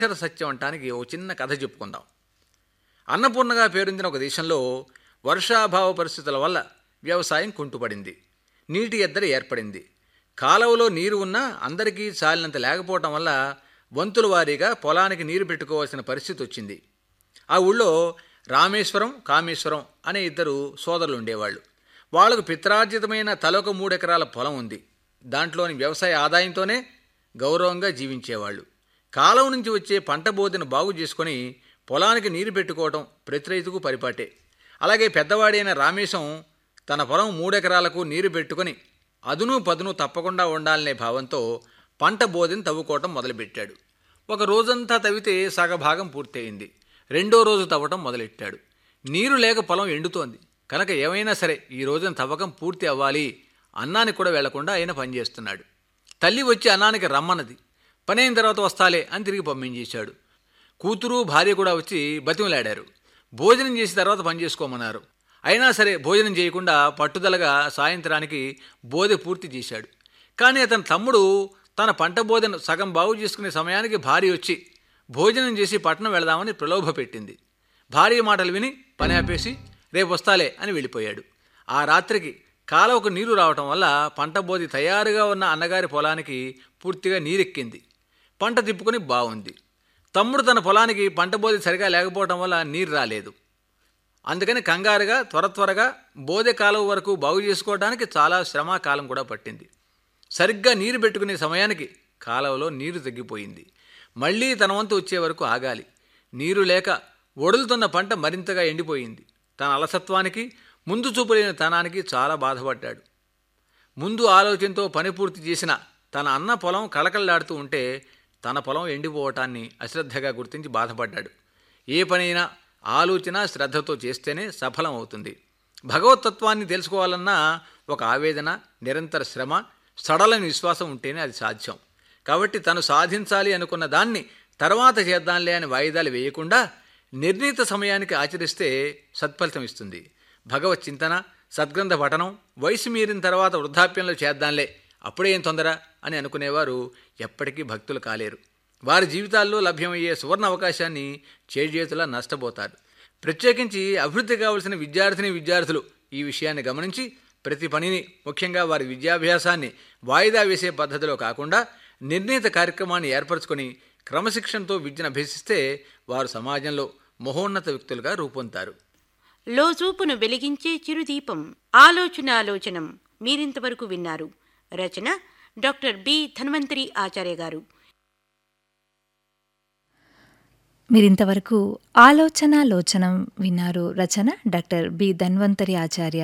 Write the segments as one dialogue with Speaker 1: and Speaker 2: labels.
Speaker 1: అక్షర సత్యం అంటానికి ఓ చిన్న కథ చెప్పుకుందాం అన్నపూర్ణగా పేరొందిన ఒక దేశంలో వర్షాభావ పరిస్థితుల వల్ల వ్యవసాయం కుంటుపడింది నీటి ఎద్దడి ఏర్పడింది కాలువలో నీరు ఉన్నా అందరికీ చాలినంత లేకపోవటం వల్ల వంతుల వారీగా పొలానికి నీరు పెట్టుకోవాల్సిన పరిస్థితి వచ్చింది ఆ ఊళ్ళో రామేశ్వరం కామేశ్వరం అనే ఇద్దరు సోదరులు ఉండేవాళ్ళు వాళ్లకు పిత్రార్జితమైన తలొక మూడెకరాల పొలం ఉంది దాంట్లోని వ్యవసాయ ఆదాయంతోనే గౌరవంగా జీవించేవాళ్ళు కాలువ నుంచి వచ్చే పంట బోధను బాగు చేసుకొని పొలానికి నీరు పెట్టుకోవటం ప్రతి రైతుకు పరిపాటే అలాగే పెద్దవాడైన రామేశం తన పొలం మూడెకరాలకు నీరు పెట్టుకొని అదును పదును తప్పకుండా ఉండాలనే భావంతో పంట బోధని తవ్వుకోవటం మొదలుపెట్టాడు ఒక రోజంతా తవ్వితే సగభాగం పూర్తయింది రెండో రోజు తవ్వటం మొదలెట్టాడు నీరు లేక పొలం ఎండుతోంది కనుక ఏమైనా సరే ఈ రోజున తవ్వకం పూర్తి అవ్వాలి అన్నానికి కూడా వెళ్లకుండా ఆయన పనిచేస్తున్నాడు తల్లి వచ్చి అన్నానికి రమ్మన్నది పని అయిన తర్వాత వస్తాలే అని తిరిగి పంపించేశాడు కూతురు భార్య కూడా వచ్చి బతిమలాడారు భోజనం చేసిన తర్వాత పని చేసుకోమన్నారు అయినా సరే భోజనం చేయకుండా పట్టుదలగా సాయంత్రానికి బోధె పూర్తి చేశాడు కానీ అతని తమ్ముడు తన పంట బోధను సగం బాగు చేసుకునే సమయానికి భార్య వచ్చి భోజనం చేసి పట్టణం వెళదామని ప్రలోభ పెట్టింది భార్య మాటలు విని పని ఆపేసి రేపు వస్తాలే అని వెళ్ళిపోయాడు ఆ రాత్రికి కాలువకు నీరు రావటం వల్ల పంట బోధి తయారుగా ఉన్న అన్నగారి పొలానికి పూర్తిగా నీరెక్కింది పంట తిప్పుకొని బాగుంది తమ్ముడు తన పొలానికి పంట బోధి సరిగా లేకపోవటం వల్ల నీరు రాలేదు అందుకని కంగారుగా త్వర త్వరగా బోధె కాలువ వరకు బాగు చేసుకోవడానికి చాలా శ్రమ కాలం కూడా పట్టింది సరిగ్గా నీరు పెట్టుకునే సమయానికి కాలువలో నీరు తగ్గిపోయింది మళ్ళీ తన వంతు వచ్చే వరకు ఆగాలి నీరు లేక ఒడులుతున్న పంట మరింతగా ఎండిపోయింది తన అలసత్వానికి ముందు చూపులేని తనానికి చాలా బాధపడ్డాడు ముందు ఆలోచనతో పని పూర్తి చేసిన తన అన్న పొలం కళకళలాడుతూ ఉంటే తన పొలం ఎండిపోవటాన్ని అశ్రద్ధగా గుర్తించి బాధపడ్డాడు ఏ పనైనా ఆలోచన శ్రద్ధతో చేస్తేనే సఫలం అవుతుంది భగవతత్వాన్ని తెలుసుకోవాలన్నా ఒక ఆవేదన నిరంతర శ్రమ సడలని విశ్వాసం ఉంటేనే అది సాధ్యం కాబట్టి తను సాధించాలి అనుకున్న దాన్ని తర్వాత చేద్దాంలే అని వాయిదాలు వేయకుండా నిర్ణీత సమయానికి ఆచరిస్తే సత్ఫలితం ఇస్తుంది భగవత్ చింతన సద్గ్రంథ పఠనం వయసు మీరిన తర్వాత వృద్ధాప్యంలో చేద్దాంలే అప్పుడే ఏం తొందర అని అనుకునేవారు ఎప్పటికీ భక్తులు కాలేరు వారి జీవితాల్లో లభ్యమయ్యే సువర్ణ అవకాశాన్ని చేజేతులా నష్టపోతారు ప్రత్యేకించి అభివృద్ధి కావలసిన విద్యార్థిని విద్యార్థులు ఈ విషయాన్ని గమనించి ప్రతి పనిని ముఖ్యంగా వారి విద్యాభ్యాసాన్ని వాయిదా వేసే పద్ధతిలో కాకుండా నిర్ణీత కార్యక్రమాన్ని ఏర్పరచుకొని క్రమశిక్షణతో విద్యను అభ్యసిస్తే వారు సమాజంలో మహోన్నత వ్యక్తులుగా రూపొందుతారు
Speaker 2: లోజూపును వెలిగించే చిరుదీపం ఆలోచనాలోచనం మీరింతవరకు విన్నారు రచన డాక్టర్ బి ధన్వంతరి ఆచార్య గారు
Speaker 3: మీరింతవరకు ఆలోచన లోచనం విన్నారు రచన డాక్టర్ బి ధన్వంతరి ఆచార్య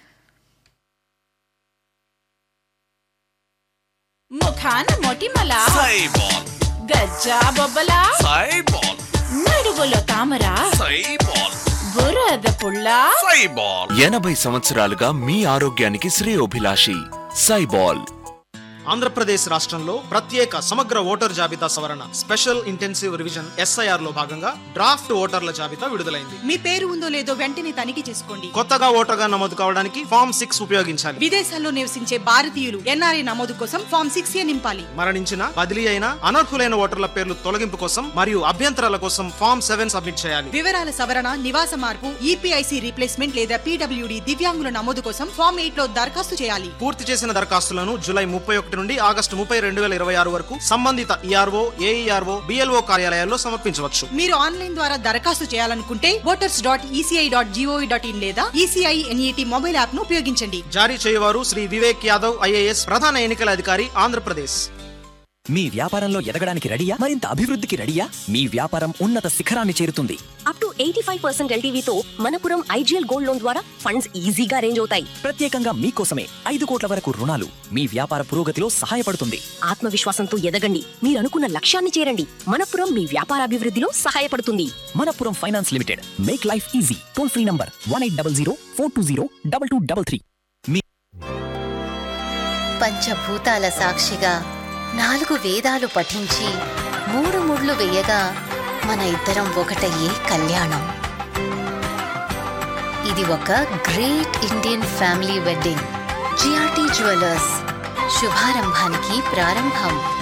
Speaker 4: ముఖాన మొటిమల
Speaker 5: సైబాల్
Speaker 4: గజ్జా బొబ్బల
Speaker 5: సైబాల్
Speaker 4: నడువులో తామర
Speaker 5: సైబాల్
Speaker 4: బురద పుల్ల
Speaker 5: సైబాల్ ఎనభై సంవత్సరాలుగా మీ ఆరోగ్యానికి శ్రేయోభిలాషి సైబాల్
Speaker 6: ఆంధ్రప్రదేశ్ రాష్ట్రంలో ప్రత్యేక సమగ్ర ఓటర్ జాబితా సవరణ స్పెషల్ ఇంటెన్సివ్ రివిజన్ ఎస్ఐఆర్ లో భాగంగా డ్రాఫ్ట్ ఓటర్ల జాబితా విడుదలైంది
Speaker 7: మీ పేరు ఉందో లేదో వెంటనే తనిఖీ చేసుకోండి
Speaker 6: కొత్తగా ఓటర్గా నమోదు కావడానికి ఫామ్ సిక్స్ ఉపయోగించాలి
Speaker 7: విదేశాల్లో నివసించే భారతీయులు ఎన్ఆర్ఐ నమోదు కోసం ఫామ్ సిక్స్ ఏ నింపాలి
Speaker 6: మరణించిన బదిలీ అయిన అనర్హులైన ఓటర్ల పేర్లు తొలగింపు కోసం మరియు అభ్యంతరాల కోసం ఫామ్ సెవెన్ సబ్మిట్ చేయాలి
Speaker 7: వివరాల సవరణ నివాస మార్పు ఈపీఐసి రీప్లేస్మెంట్ లేదా పీడబ్ల్యూడి దివ్యాంగుల నమోదు కోసం ఫామ్ ఎయిట్ లో దరఖాస్తు చేయాలి
Speaker 6: పూర్తి చేసిన దరఖాస్తులను జూలై ముప్పై ఒకటి నుండి ఆగస్టు ముప్పై రెండు వేల ఇరవై ఆరు వరకు సంబంధిత ఈఆర్ఓ ఏఈఆర్ఓ బిఎల్ఓ కార్యాలయాల్లో సమర్పించవచ్చు
Speaker 7: మీరు ఆన్లైన్ ద్వారా దరఖాస్తు చేయాలనుకుంటే voters dot ECI dot GOV dot in లేదా ఈసీఐ ఎన్ఈటి మొబైల్ యాప్ ను ఉపయోగించండి
Speaker 6: జారీ చేయవారు శ్రీ వివేక్ యాదవ్ ఐఏఎస్ ప్రధాన ఎన్నికల అధికారి ఆంధ్రప్రదేశ్
Speaker 8: మీ వ్యాపారంలో ఎదగడానికి రెడీయా మరింత అభివృద్ధికి రెడీయా మీ వ్యాపారం ఉన్నత శిఖరాన్ని చేరుతుంది
Speaker 9: up to eighty five percent ఎల్టీవీతో మనపురం ఐజీఎల్ గోల్డ్ లోన్ ద్వారా ఫండ్స్ ఈజీగా అరేంజ్ అవుతాయి
Speaker 8: ప్రత్యేకంగా మీకోసమే ఐదు కోట్ల వరకు రుణాలు మీ వ్యాపార పురోగతిలో సహాయపడుతుంది
Speaker 9: ఆత్మవిశ్వాసంతో ఎదగండి మీరు అనుకున్న లక్ష్యాన్ని చేరండి మనపురం మీ వ్యాపారాభివృద్ధిలో సహాయపడుతుంది
Speaker 8: Manappuram finance limited make life easy toll free number one eight double zero four two zero double two double three
Speaker 10: పంచభూతాల సాక్షిగా నాలుగు వేదాలు పఠించి మూడు ముళ్ళు వేయగా మన ఇద్దరం ఒకటయ్యే కళ్యాణం ఇది ఒక great Indian family wedding GRT jewellers శుభారంభానికి ప్రారంభం